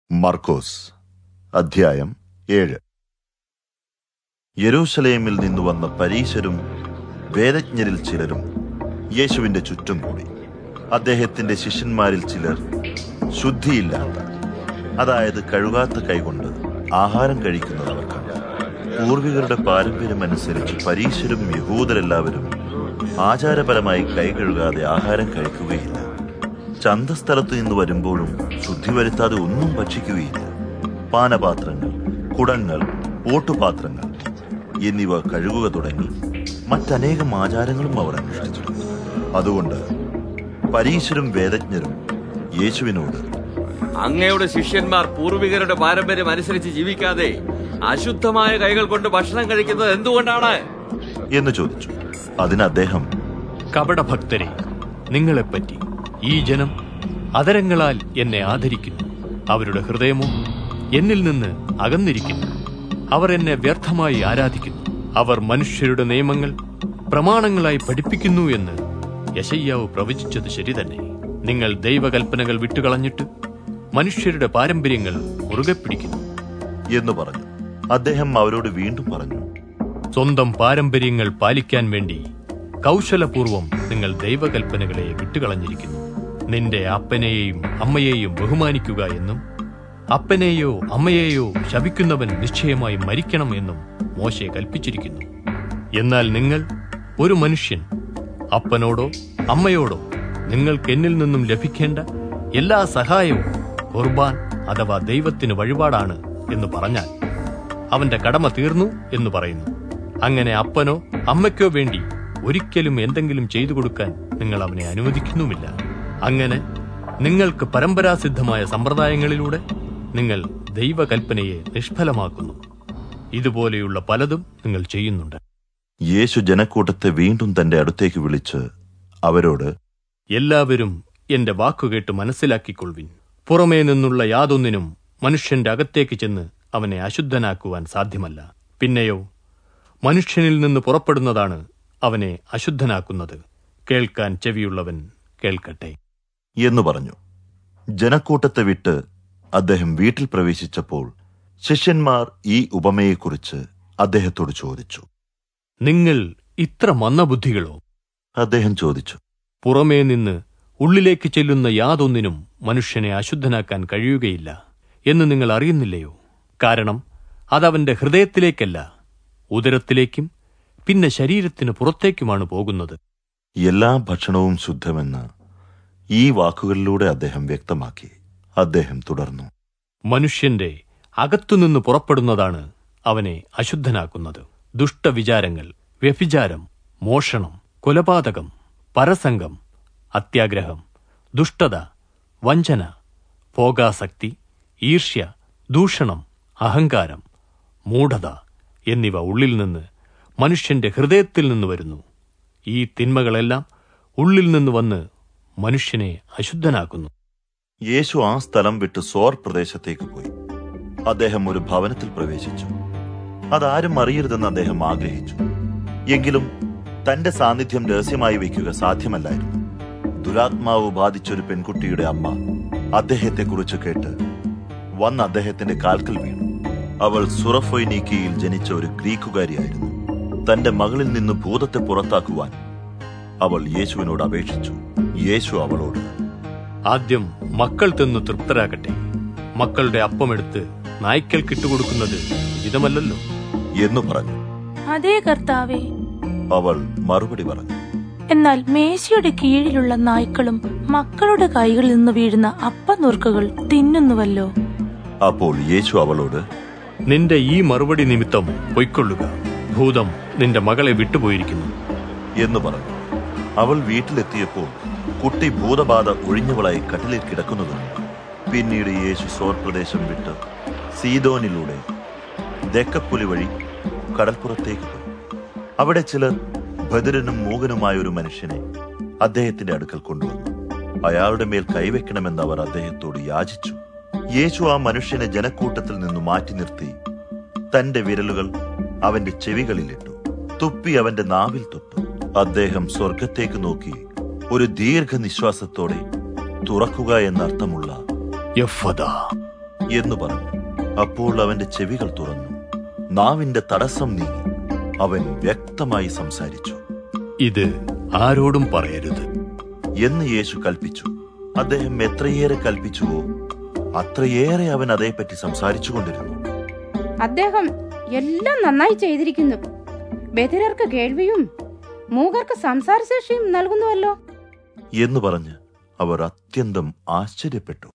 മർക്കോസ് അധ്യായം ഏഴ് യെരൂശലേമിൽ നിന്നു വന്ന പരീശരും വേദജ്ഞരിൽ ചിലരും യേശുവിന്റെ ചുറ്റും കൂടി അദ്ദേഹത്തിന്റെ ശിഷ്യന്മാരിൽ ചിലർ ശുദ്ധിയില്ലാത്ത അതായത് കഴുകാത്ത കൈകൊണ്ട് ആഹാരം കഴിക്കുന്നത് അവർ കണ്ടു പൂർവികരുടെ പാരമ്പര്യമനുസരിച്ച് പരീശരും യഹൂദരെല്ലാവരും ആചാരപരമായി കൈ കഴുകാതെ ആഹാരം കഴിക്കുകയില്ല ചന്തസ്ഥലത്ത് നിന്ന് വരുമ്പോഴും ശുദ്ധി വരുത്താതെ ഒന്നും ഭക്ഷിക്കുകയില്ല പാനപാത്രങ്ങൾ കുടങ്ങൾ ഓട്ടുപാത്രങ്ങൾ എന്നിവ കഴുകുക തുടങ്ങി മറ്റനേകം ആചാരങ്ങളും അവർ അനുഷ്ഠിച്ചു അതുകൊണ്ട് പരീശരും വേദജ്ഞരും യേശുവിനോട് അങ്ങയുടെ ശിഷ്യന്മാർ പൂർവികരുടെ പാരമ്പര്യം അനുസരിച്ച് ജീവിക്കാതെ അശുദ്ധമായ കൈകൾ കൊണ്ട് ഭക്ഷണം കഴിക്കുന്നത് എന്തുകൊണ്ടാണ് എന്ന് ചോദിച്ചു അതിന് അദ്ദേഹം കപടഭക്തരെ നിങ്ങളെപ്പറ്റി ഈ ജനം അതരങ്ങളാൽ എന്നെ ആദരിക്കുന്നു അവരുടെ ഹൃദയമോ എന്നിൽ നിന്ന് അകന്നിരിക്കുന്നു അവർ എന്നെ വ്യർത്ഥമായി ആരാധിക്കുന്നു അവർ മനുഷ്യരുടെ നിയമങ്ങൾ പ്രമാണങ്ങളായി പഠിപ്പിക്കുന്നു എന്ന് യശയ്യാവ് പ്രവചിച്ചത് ശരി തന്നെ നിങ്ങൾ ദൈവകൽപ്പനകൾ വിട്ടുകളഞ്ഞിട്ട് മനുഷ്യരുടെ പാരമ്പര്യങ്ങൾ മുറുകെ പിടിക്കുന്നു എന്ന് പറഞ്ഞു അദ്ദേഹം അവരോട് വീണ്ടും പറഞ്ഞു സ്വന്തം പാരമ്പര്യങ്ങൾ പാലിക്കാൻ വേണ്ടി കൗശലപൂർവം നിങ്ങൾ ദൈവകൽപ്പനകളെ വിട്ടുകളഞ്ഞിരിക്കുന്നു നിന്റെ അപ്പനെയും അമ്മയെയും ബഹുമാനിക്കുക എന്നും അപ്പനെയോ അമ്മയെയോ ശപിക്കുന്നവൻ നിശ്ചയമായി മരിക്കണം എന്നും മോശെ കൽപ്പിച്ചിരിക്കുന്നു എന്നാൽ നിങ്ങൾ ഒരു മനുഷ്യൻ അപ്പനോടോ അമ്മയോടോ നിങ്ങൾക്ക് എന്നിൽ നിന്നും ലഭിക്കേണ്ട എല്ലാ സഹായവും കുർബാൻ അഥവാ ദൈവത്തിന് വഴിപാടാണ് എന്ന് പറഞ്ഞാൽ അവന്റെ കടമ തീർന്നു എന്ന് പറയുന്നു അങ്ങനെ അപ്പനോ അമ്മയ്ക്കോ വേണ്ടി ഒരിക്കലും എന്തെങ്കിലും ചെയ്തു കൊടുക്കാൻ നിങ്ങൾ അവനെ അനുവദിക്കുന്നുമില്ല അങ്ങനെ നിങ്ങൾക്ക് പരമ്പരാസിദ്ധമായ സമ്പ്രദായങ്ങളിലൂടെ നിങ്ങൾ ദൈവകൽപ്പനയെ നിഷ്ഫലമാക്കുന്നു ഇതുപോലെയുള്ള പലതും നിങ്ങൾ ചെയ്യുന്നുണ്ട് യേശു ജനക്കൂട്ടത്തെ വീണ്ടും തന്റെ അടുത്തേക്ക് വിളിച്ച് അവരോട് എല്ലാവരും എന്റെ വാക്കുകേട്ട് മനസ്സിലാക്കിക്കൊള്ളുവിൻ പുറമേ നിന്നുള്ള യാതൊന്നിനും മനുഷ്യന്റെ അകത്തേക്ക് ചെന്ന് അവനെ അശുദ്ധനാക്കുവാൻ സാധ്യമല്ല പിന്നെയോ മനുഷ്യനിൽ നിന്ന് പുറപ്പെടുന്നതാണ് അവനെ അശുദ്ധനാക്കുന്നത് കേൾക്കാൻ ചെവിയുള്ളവൻ കേൾക്കട്ടെ എന്ന് പറഞ്ഞു ജനക്കൂട്ടത്തെ വിട്ട് അദ്ദേഹം വീട്ടിൽ പ്രവേശിച്ചപ്പോൾ ശിഷ്യന്മാർ ഈ ഉപമയെക്കുറിച്ച് അദ്ദേഹത്തോട് ചോദിച്ചു നിങ്ങൾ ഇത്ര മന്ദബുദ്ധികളോ അദ്ദേഹം ചോദിച്ചു പുറമേ നിന്ന് ഉള്ളിലേക്ക് ചെല്ലുന്ന യാതൊന്നിനും മനുഷ്യനെ അശുദ്ധനാക്കാൻ കഴിയുകയില്ല എന്ന് നിങ്ങൾ അറിയുന്നില്ലയോ കാരണം അതവന്റെ ഹൃദയത്തിലേക്കല്ല ഉദരത്തിലേക്കും പിന്നെ ശരീരത്തിന് പുറത്തേക്കുമാണ് പോകുന്നത് എല്ലാ ഭക്ഷണവും ശുദ്ധമെന്ന് ഈ വാക്കുകളിലൂടെ അദ്ദേഹം വ്യക്തമാക്കി അദ്ദേഹം തുടർന്നു മനുഷ്യന്റെ അകത്തുനിന്ന് പുറപ്പെടുന്നതാണ് അവനെ അശുദ്ധനാക്കുന്നത് ദുഷ്ടവിചാരങ്ങൾ വ്യഭിചാരം മോഷണം കൊലപാതകം പരസംഗം അത്യാഗ്രഹം ദുഷ്ടത വഞ്ചന ഭോഗാസക്തി ഈർഷ്യ ദൂഷണം അഹങ്കാരം മൂഢത എന്നിവ ഉള്ളിൽ നിന്ന് മനുഷ്യന്റെ ഹൃദയത്തിൽ നിന്ന് വരുന്നു ഈ തിന്മകളെല്ലാം ഉള്ളിൽ നിന്ന് വന്ന് മനുഷ്യനെ അശുദ്ധനാക്കുന്നു യേശു ആ സ്ഥലം വിട്ട് സോർ പ്രദേശത്തേക്ക് പോയി അദ്ദേഹം ഒരു ഭവനത്തിൽ പ്രവേശിച്ചു അതാരും അറിയരുതെന്ന് അദ്ദേഹം ആഗ്രഹിച്ചു എങ്കിലും തന്റെ സാന്നിധ്യം രഹസ്യമായി വയ്ക്കുക സാധ്യമല്ലായിരുന്നു ദുരാത്മാവ് ബാധിച്ച ഒരു പെൺകുട്ടിയുടെ അമ്മ അദ്ദേഹത്തെക്കുറിച്ച് കേട്ട് വന്ന് അദ്ദേഹത്തിന്റെ കാൽക്കൽ വീണു അവൾ സുറഫൊയ്നീക്കിയിൽ ജനിച്ച ഒരു ഗ്രീക്കുകാരിയായിരുന്നു തന്റെ മകളിൽ നിന്ന് ഭൂതത്തെ പുറത്താക്കുവാൻ അവൾ യേശുവിനോട് അപേക്ഷിച്ചു യേശു അവളോട് ആദ്യം മക്കൾ തിന്നു തൃപ്തരാകട്ടെ മക്കളുടെ അപ്പമെടുത്ത് നായ്ക്കൾക്ക് ഇട്ടുകൊടുക്കുന്നത് ഉചിതമല്ലല്ലോ എന്ന് പറഞ്ഞു അതേ കർത്താവേ അവൾ മറുപടി പറഞ്ഞു എന്നാൽ മേശയുടെ കീഴിലുള്ള നായ്ക്കളും മക്കളുടെ കൈകളിൽ നിന്ന് വീഴുന്ന അപ്പനുറുക്കുകൾ തിന്നുന്നുവല്ലോ അപ്പോൾ യേശു അവളോട് നിന്റെ ഈ മറുപടി നിമിത്തം പൊയ്ക്കൊള്ളുക ഭൂതം നിന്റെ മകളെ വിട്ടുപോയിരിക്കുന്നു എന്ന് പറഞ്ഞു അവൾ വീട്ടിലെത്തിയപ്പോൾ കുട്ടി ഭൂതബാധ ഒഴിഞ്ഞവളായി കട്ടിലിൽ കിടക്കുന്നത് കണ്ടു. പിന്നീട് യേശു സോർ പ്രദേശം വിട്ട് സീതോനിലൂടെ ദക്കപ്പുലി വഴി കടൽപ്പുറത്തേക്ക് പോയി അവിടെ ചിലർ ഭദ്രനും മൂകനുമായ ഒരു മനുഷ്യനെ അദ്ദേഹത്തിന്റെ അടുക്കൽ കൊണ്ടുവന്നു അയാളുടെ മേൽ കൈവെക്കണമെന്ന് അവർ അദ്ദേഹത്തോട് യാചിച്ചു യേശു ആ മനുഷ്യനെ ജനക്കൂട്ടത്തിൽ നിന്ന് മാറ്റി നിർത്തി തന്റെ വിരലുകൾ അവന്റെ ചെവികളിലിട്ടു തുപ്പി അവന്റെ നാവിൽ തൊട്ടു അദ്ദേഹം സ്വർഗത്തേക്ക് നോക്കി ഒരു ദീർഘനിശ്വാസത്തോടെ തുറക്കുക എന്നർത്ഥമുള്ള യഫ്വദ എന്ന് പറഞ്ഞു അപ്പോൾ അവന്റെ ചെവികൾ തുറന്നു നാവിന്റെ തടസ്സം നീങ്ങി അവൻ വ്യക്തമായി സംസാരിച്ചു ഇത് ആരോടും പറയരുത് എന്ന് യേശു കൽപ്പിച്ചു അദ്ദേഹം എത്രയേറെ കൽപ്പിച്ചുവോ അത്രയേറെ അവൻ അതേപ്പറ്റി സംസാരിച്ചുകൊണ്ടിരുന്നു അദ്ദേഹം എല്ലാം നന്നായി ചെയ്തിരിക്കുന്നു ബധിരർക്ക് കേൾവിയും മൂകർക്ക് സംസാരശേഷിയും നൽകുന്നുവല്ലോ എന്ന് പറഞ്ഞ് അവർ അത്യന്തം ആശ്ചര്യപ്പെട്ടു